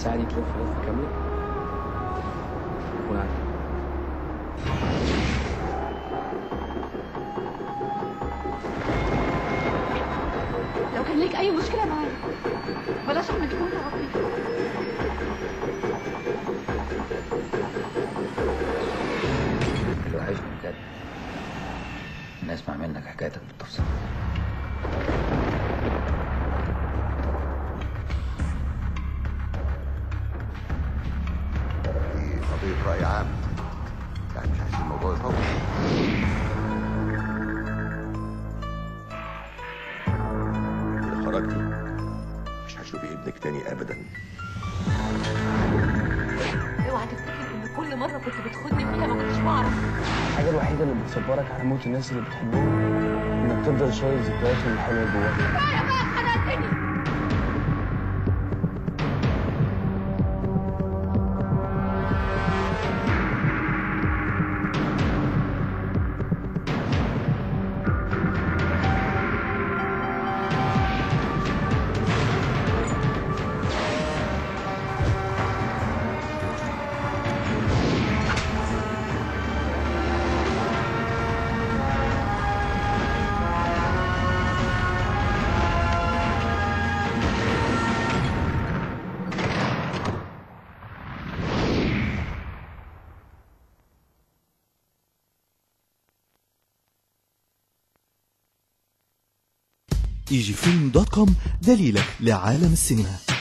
الساعة دي تلف لفة كاملة أكون عندك لو كان ليك اي مشكله معايا بلاش احنا نكون تعاطي اللي وحشني بجد ان اسمع منك حكايتك بالتفصيل دي قضية رأي عام يعني مش عايزين الموضوع يطول إذا خرجتي مش هشوفي ابنك تاني أبدا اوعى تفتكر ان كل مره كنت بتخدني فيها ما كنتش بعرف الحاجة الوحيدة اللي بتصبرك على موت الناس اللي بتحبهم إنك تفضل شايل ذكرياتهم الحلوة جواك كفايه بقى خنقتني ايجي فيلم دوت كوم دليلك لعالم السينما